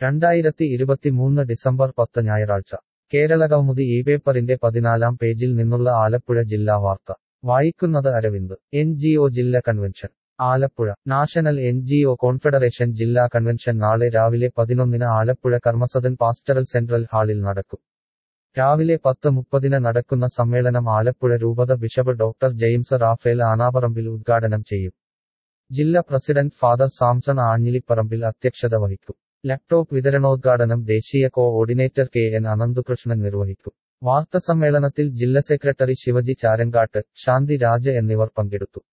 രണ്ടായിരത്തി ഇരുപത്തിമൂന്ന് ഡിസംബർ പത്ത് ഞായറാഴ്ച കേരളകൗമുദി ഈ പേപ്പറിന്റെ പതിനാലാം പേജിൽ നിന്നുള്ള ആലപ്പുഴ ജില്ലാ വാർത്ത വായിക്കുന്നത് അരവിന്ദ് എൻ ജി ഒ ജില്ലാ convention Alappuzha national N G O confederation ജില്ലാ കൺവെൻഷൻ നാളെ രാവിലെ പതിനൊന്നിന് ആലപ്പുഴ കർമ്മസദൻ പാസ്റ്ററൽ സെൻട്രൽ ഹാളിൽ നടക്കും രാവിലെ പത്ത് മുപ്പതിന് നടക്കുന്ന സമ്മേളനം ആലപ്പുഴ രൂപത bishop doctor James Raphael Anaparambil ഉദ്ഘാടനം ചെയ്യും ജില്ലാ പ്രസിഡന്റ് ഫാദർ സാംസൺ ആഞ്ഞിലിപ്പറമ്പിൽ അധ്യക്ഷത വഹിക്കും ലാപ്ടോപ്പ് വിതരണോദ്ഘാടനം ദേശീയ കോഓർഡിനേറ്റർ കെ എൻ അനന്തകൃഷ്ണൻ നിർവഹിക്കും വാർത്താസമ്മേളനത്തിൽ ജില്ലാ സെക്രട്ടറി ശിവജി ചാരങ്കാട്ട് ശാന്തി രാജ എന്നിവർ പങ്കെടുത്തു